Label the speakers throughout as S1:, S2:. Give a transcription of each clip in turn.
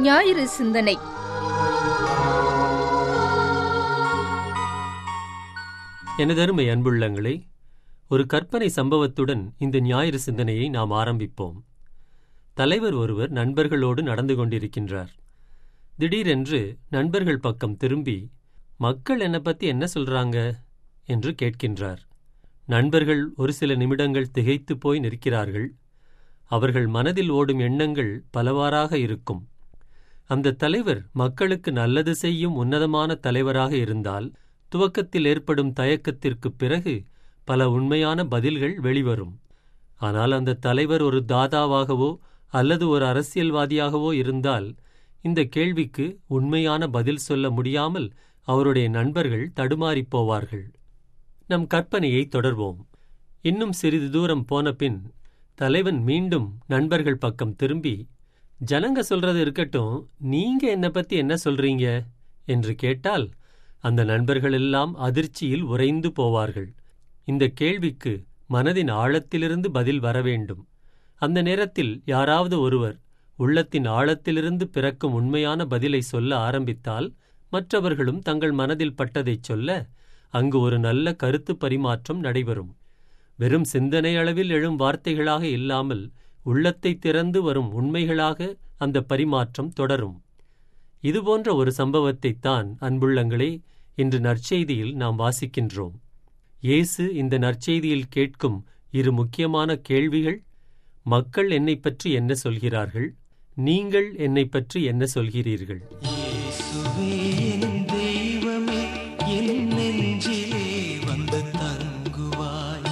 S1: ஞாயிறு சிந்தனை
S2: எனதருமை அன்புள்ளங்களே ஒரு கற்பனை சம்பவத்துடன் இந்த ஞாயிறு சிந்தனையை நாம் ஆரம்பிப்போம் தலைவர் ஒருவர் நண்பர்களோடு நடந்து கொண்டிருக்கின்றார் திடீரென்று நண்பர்கள் பக்கம் திரும்பி மக்கள் என்னை பத்தி என்ன சொல்றாங்க என்று கேட்கின்றார் நண்பர்கள் ஒரு சில நிமிடங்கள் திகைத்துப் போய் நிற்கிறார்கள் அவர்கள் மனதில் ஓடும் எண்ணங்கள் பலவாறாக இருக்கும் அந்த தலைவர் மக்களுக்கு நல்லது செய்யும் உன்னதமான தலைவராக இருந்தால் துவக்கத்தில் ஏற்படும் தயக்கத்திற்குப் பிறகு பல உண்மையான பதில்கள் வெளிவரும் ஆனால் அந்த தலைவர் ஒரு தாதாவாகவோ அல்லது ஒரு அரசியல்வாதியாகவோ இருந்தால் இந்த கேள்விக்கு உண்மையான பதில் சொல்ல முடியாமல் அவருடைய நண்பர்கள் தடுமாறிப் போவார்கள் நம் கற்பனையை தொடர்வோம் இன்னும் சிறிது தூரம் போன பின் தலைவன் மீண்டும் நண்பர்கள் பக்கம் திரும்பி ஜனங்க சொல்றது இருக்கட்டும் நீங்க என்ன பத்தி என்ன சொல்றீங்க என்று கேட்டால் அந்த நண்பர்களெல்லாம் அதிர்ச்சியில் உறைந்து போவார்கள் இந்த கேள்விக்கு மனதின் ஆழத்திலிருந்து பதில் வர வேண்டும் அந்த நேரத்தில் யாராவது ஒருவர் உள்ளத்தின் ஆழத்திலிருந்து பிறக்கும் உண்மையான பதிலை சொல்ல ஆரம்பித்தால் மற்றவர்களும் தங்கள் மனதில் பட்டதைச் சொல்ல அங்கு ஒரு நல்ல கருத்து பரிமாற்றம் நடைபெறும் வெறும் சிந்தனை அளவில் எழும் வார்த்தைகளாக இல்லாமல் உள்ளத்தை திறந்து வரும் உண்மைகளாக அந்த பரிமாற்றம் தொடரும் இதுபோன்ற ஒரு சம்பவத்தைத்தான் அன்புள்ளங்களே இன்று நற்செய்தியில் நாம் வாசிக்கின்றோம் இயேசு இந்த நற்செய்தியில் கேட்கும் இரு முக்கியமான கேள்விகள் மக்கள் என்னைப் பற்றி என்ன சொல்கிறார்கள் நீங்கள் என்னைப் பற்றி என்ன சொல்கிறீர்கள்
S3: இயேசுவே என் தெய்வமே என் நெஞ்சிலே வந்து தங்குவாய்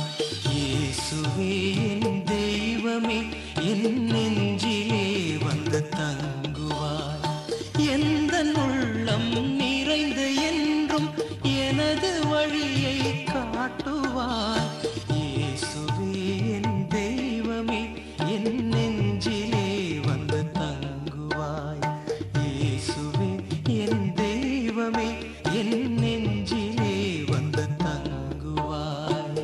S3: இயேசுவே என் தெய்வமே என் நெஞ்சிலே வந்து தங்குவாய் எந்த உள்ளம் நிறைந்து என்றும் எனது வழியை காட்டுவாய் இயேசுவே என் தெய்வமே என் நெஞ்சிலே வந்து தங்குவாய் இயேசுவே என் தெய்வமே என் நெஞ்சிலே வந்து தங்குவாய்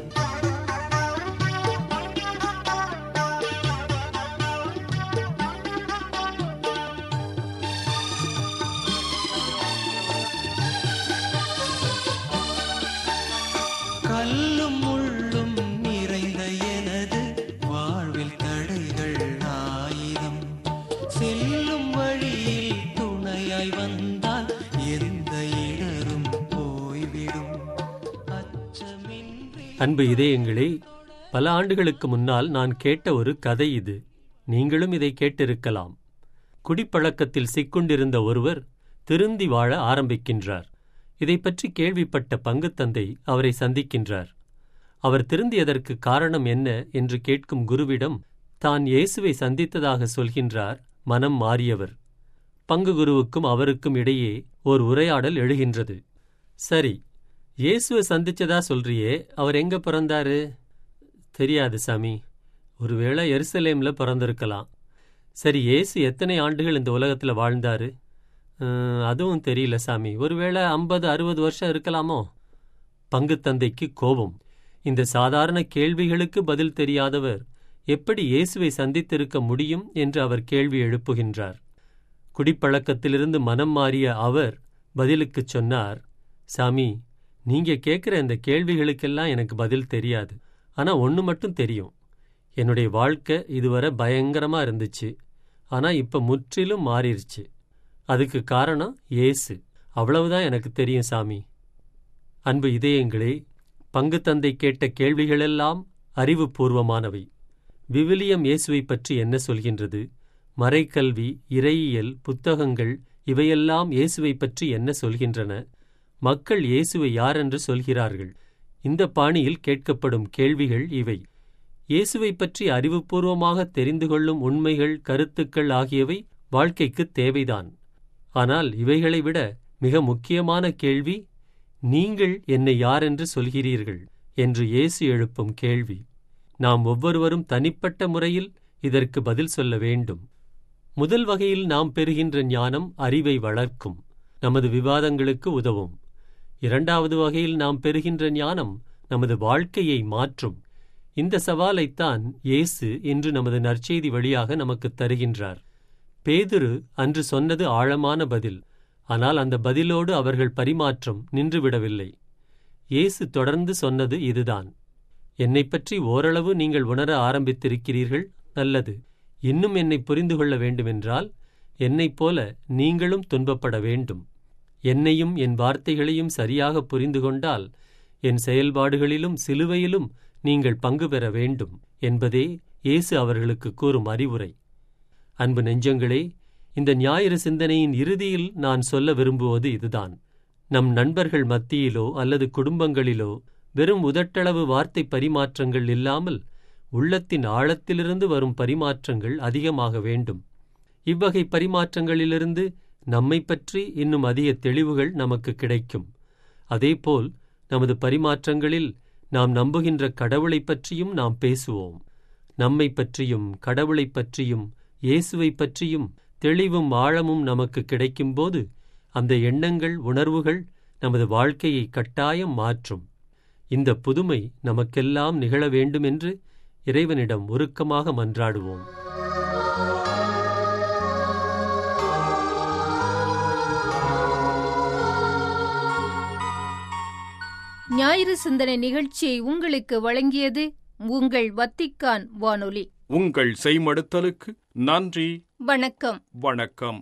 S3: கல்லும் முள்ளும் நிறைந்த எனது வாழ்வில் தடைகள் ஆயிரம் செல்லும் வழியில் துணையாய் வந்தால் எந்த இடரும் போய்விடும் அச்சமின்றி
S2: அன்பு இதயங்களே பல ஆண்டுகளுக்கு முன்னால் நான் கேட்ட ஒரு கதை இது நீங்களும் இதை கேட்டிருக்கலாம் குடிப்பழக்கத்தில் சிக்குண்டிருந்த ஒருவர் திருந்தி வாழ ஆரம்பிக்கின்றார் இதைப் பற்றி கேள்விப்பட்ட பங்குத்தந்தை அவரை சந்திக்கின்றார் அவர் திருந்தியதற்கு காரணம் என்ன என்று கேட்கும் குருவிடம் தான் இயேசுவை சந்தித்ததாக சொல்கின்றார் மனம் மாறியவர் பங்கு குருவுக்கும் அவருக்கும் இடையே ஓர் உரையாடல் எழுகின்றது சரி இயேசுவை சந்திச்சதா சொல்றியே அவர் எங்க பிறந்தாரு தெரியாது சாமி ஒருவேளை எருசலேம்ல பிறந்திருக்கலாம் சரி இயேசு எத்தனை ஆண்டுகள் இந்த உலகத்துல வாழ்ந்தாரு அஹ், அதுவும் தெரியல சாமி ஒருவேளை ஐம்பது அறுபது வருஷம் இருக்கலாமோ பங்குத்தந்தைக்கு கோபம் இந்த சாதாரண கேள்விகளுக்கு பதில் தெரியாதவர் எப்படி இயேசுவை சந்தித்திருக்க முடியும் என்று அவர் கேள்வி எழுப்புகின்றார் குடிப்பழக்கத்திலிருந்து மனம் மாறிய அவர் பதிலுக்குச் சொன்னார் சாமி நீங்க கேட்குற இந்த கேள்விகளுக்கெல்லாம் எனக்கு பதில் தெரியாது ஆனா ஒன்று மட்டும் தெரியும் என்னுடைய வாழ்க்கை இதுவரை பயங்கரமா இருந்துச்சு ஆனா இப்ப முற்றிலும் மாறிருச்சு அதுக்கு காரணம் இயேசு அவ்வளவுதான் எனக்கு தெரியும் சாமி அன்பு இதயங்களே பங்கு தந்தை கேட்ட கேள்விகளெல்லாம் அறிவுபூர்வமானவை விவிலியம் இயேசுவைப் பற்றி என்ன சொல்கின்றது மறைக்கல்வி இறையியல் புத்தகங்கள் இவையெல்லாம் இயேசுவைப் பற்றி என்ன சொல்கின்றன மக்கள் இயேசுவை யாரென்று சொல்கிறார்கள் இந்த பாணியில் கேட்கப்படும் கேள்விகள் இவை இயேசுவைப் பற்றி அறிவுபூர்வமாக தெரிந்து கொள்ளும் உண்மைகள் கருத்துக்கள் ஆகியவை வாழ்க்கைக்கு தேவைதான் ஆனால் இவைகளை விட மிக முக்கியமான கேள்வி நீங்கள் என்னை யாரென்று சொல்கிறீர்கள் என்று இயேசு எழுப்பும் கேள்வி நாம் ஒவ்வொருவரும் தனிப்பட்ட முறையில் இதற்கு பதில் சொல்ல வேண்டும் முதல் வகையில் நாம் பெறுகின்ற ஞானம் அறிவை வளர்க்கும் நமது விவாதங்களுக்கு உதவும் இரண்டாவது வகையில் நாம் பெறுகின்ற ஞானம் நமது வாழ்க்கையை மாற்றும் இந்த சவாலைத்தான் இயேசு இன்று நமது நற்செய்தி வழியாக நமக்குத் தருகின்றார் பேதுரு அன்று சொன்னது ஆழமான பதில் ஆனால் அந்த பதிலோடு அவர்கள் பரிமாற்றம் நின்றுவிடவில்லை இயேசு தொடர்ந்து சொன்னது இதுதான் என்னைப் பற்றி ஓரளவு நீங்கள் உணர ஆரம்பித்திருக்கிறீர்கள் நல்லது இன்னும் என்னை புரிந்து கொள்ள வேண்டுமென்றால் என்னைப் போல நீங்களும் துன்பப்பட வேண்டும் என்னையும் என் வார்த்தைகளையும் சரியாக புரிந்து கொண்டால் என் செயல்பாடுகளிலும் சிலுவையிலும் நீங்கள் பங்கு பெற வேண்டும் என்பதே இயேசு அவர்களுக்கு கூறும் அறிவுரை அன்பு நெஞ்சங்களே இந்த ஞாயிறு சிந்தனையின் இறுதியில் நான் சொல்ல விரும்புவது இதுதான் நம் நண்பர்கள் மத்தியிலோ அல்லது குடும்பங்களிலோ வெறும் உதட்டளவு வார்த்தை பரிமாற்றங்கள் இல்லாமல் உள்ளத்தின் ஆழத்திலிருந்து வரும் பரிமாற்றங்கள் அதிகமாக வேண்டும் இவ்வகை பரிமாற்றங்களிலிருந்து நம்மை பற்றி இன்னும் அதிக தெளிவுகள் நமக்கு கிடைக்கும் அதேபோல் நமது பரிமாற்றங்களில் நாம் நம்புகின்ற கடவுளைப் பற்றியும் நாம் பேசுவோம் நம்மை பற்றியும் கடவுளைப் பற்றியும் இயேசுவைப் பற்றியும் தெளிவும் ஆழமும் நமக்கு கிடைக்கும்போது அந்த எண்ணங்கள் உணர்வுகள் நமது வாழ்க்கையை கட்டாயம் மாற்றும் இந்த புதுமை நமக்கெல்லாம் நிகழ வேண்டுமென்று இறைவனிடம் உருக்கமாக மன்றாடுவோம்
S1: ஞாயிறு சிந்தனை நிகழ்ச்சியை உங்களுக்கு வழங்கியது உங்கள் வத்திக்கான் வானொலி
S4: உங்கள் செய்மடுத்தலுக்கு நன்றி
S1: வணக்கம்
S4: வணக்கம்